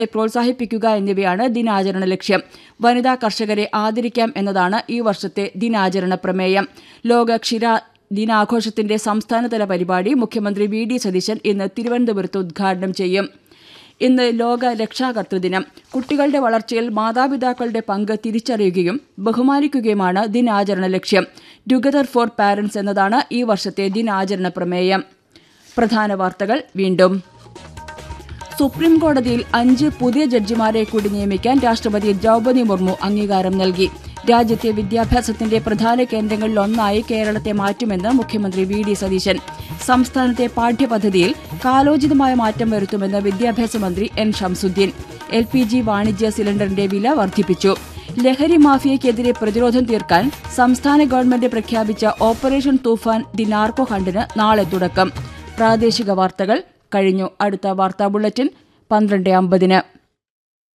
പ്രോത്സാഹിപ്പിക്കുക എന്നിവയാണ് ദിനാചരണ ലക്ഷ്യം വനിതാ കർഷകരെ ആദരിക്കാം എന്നതാണ് ഈ വർഷത്തെ ദിനാചരണ പ്രമേയം ലോക ക്ഷീര ദിനാഘോഷത്തിന്റെ സംസ്ഥാനതല പരിപാടി മുഖ്യമന്ത്രി വി ഡി സതീശൻ ഇന്ന് തിരുവനന്തപുരത്ത് ഉദ്ഘാടനം ചെയ്യും ഇന്ന് ലോക രക്ഷാകർതൃദിനം കുട്ടികളുടെ വളർച്ചയിൽ മാതാപിതാക്കളുടെ പങ്ക് തിരിച്ചറിയുകയും ബഹുമാനിക്കുകയുമാണ് ദിനാചരണ ലക്ഷ്യം ടുഗദർ ഫോർ പാരന്റ്സ് എന്നതാണ് ഈ വർഷത്തെ ദിനാചരണ പ്രമേയം പ്രധാന വാർത്തകൾ വീണ്ടും സുപ്രീം കോടതിയിൽ അഞ്ച് പുതിയ ജഡ്ജിമാരെ കൂടി നിയമിക്കാൻ രാഷ്ട്രപതി ദ്രൗപദി മുർമു അംഗീകാരം നൽകി രാജ്യത്തെ വിദ്യാഭ്യാസത്തിന്റെ പ്രധാന കേന്ദ്രങ്ങളിലൊന്നായി കേരളത്തെ മാറ്റുമെന്ന് മുഖ്യമന്ത്രി വി ഡി സതീശൻ സംസ്ഥാനത്തെ പാഠ്യപദ്ധതിയിൽ കാലോചിതമായ മാറ്റം വരുത്തുമെന്ന് വിദ്യാഭ്യാസ മന്ത്രി N Shamsuddin L P G വാണിജ്യ സിലിണ്ടറിന്റെ വില വർദ്ധിപ്പിച്ചു ലഹരി മാഫിയയ്ക്കെതിരെ പ്രതിരോധം തീർക്കാൻ സംസ്ഥാന ഗവൺമെന്റ് പ്രഖ്യാപിച്ച ഓപ്പറേഷൻ തൂഫാൻ ദി നാർക്കോ ഹണ്ടിന് നാളെ തുടക്കം പ്രാദേശിക വാർത്തകൾ കഴിഞ്ഞു അടുത്ത വാർത്താ ബുള്ളറ്റിൻ പന്ത്രണ്ട് അമ്പതിന്